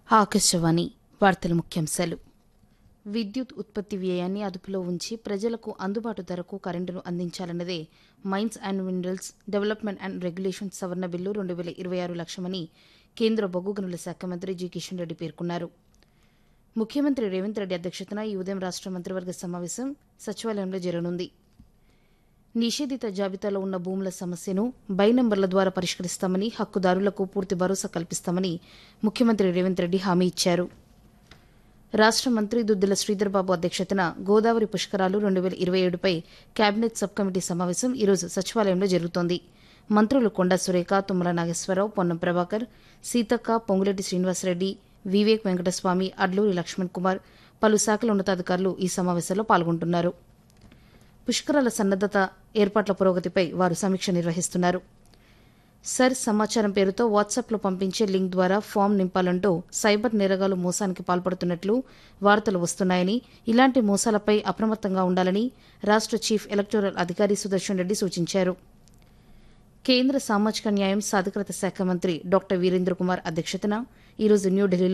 ఆకాశవాణి వార్తల ముఖ్యాంశాలు విద్యుత్ ఉత్పత్తి వ్యయాన్ని అదుపులో ఉంచి ప్రజలకు అందుబాటు ధరకు కరెంటును అందించాలన్నదే mines and minerals development and regulation సవరణ బిల్లు రెండు వేల ఇరవై ఆరు లక్ష్యమని కేంద్ర బొగ్గు గనుల శాఖ మంత్రి జి కిషన్ రెడ్డి పేర్కొన్నారు ముఖ్యమంత్రి రేవంత్ రెడ్డి అధ్యక్షతన ఈ ఉదయం రాష్ట మంత్రివర్గ సమావేశం సచివాలయంలో జరగనుంది నిషేధిత జాబితాలో ఉన్న భూముల సమస్యను బై నంబర్ల ద్వారా పరిష్కరిస్తామని హక్కుదారులకు పూర్తి భరోసా కల్పిస్తామని ముఖ్యమంత్రి రేవంత్ రెడ్డి హామీ ఇచ్చారు రాష్ట మంత్రి దుద్దిల శ్రీధర్బాబు అధ్యక్షతన గోదావరి పుష్కరాలు రెండు వేల ఇరవై ఏడుపై కేబినెట్ సబ్ కమిటీ సమావేశం ఈరోజు సచివాలయంలో జరుగుతోంది మంత్రులు కొండా సురేఖ తుమ్మల నాగేశ్వరరావు పొన్నం ప్రభాకర్ సీతక్క పొంగులేటి శ్రీనివాసరెడ్డి వివేక్ వెంకటస్వామి అడ్లూరి లక్ష్మణ్ కుమార్ పలు శాఖల ఉన్నతాధికారులు ఈ సమావేశంలో పాల్గొంటున్నారు పుష్కరాల సన్నద్దత ఏర్పాట్ల పురోగతిపై వారు సమీక్ష నిర్వహిస్తున్నారు సర్ సమాచారం పేరుతో వాట్సాప్లో పంపించే లింక్ ద్వారా ఫామ్ నింపాలంటూ సైబర్ నేరగాలు మోసానికి పాల్పడుతున్నట్లు వార్తలు వస్తున్నాయని ఇలాంటి మోసాలపై అప్రమత్తంగా ఉండాలని రాష్ట చీఫ్ ఎలక్టోరల్ అధికారి సుదర్శన్ రెడ్డి సూచించారు కేంద్ర సామాజిక న్యాయం సాధికారత శాఖ మంత్రి డాక్టర్ వీరేంద్ర కుమార్ అధ్యక్షతన ఈరోజు న్యూఢిల్లీలో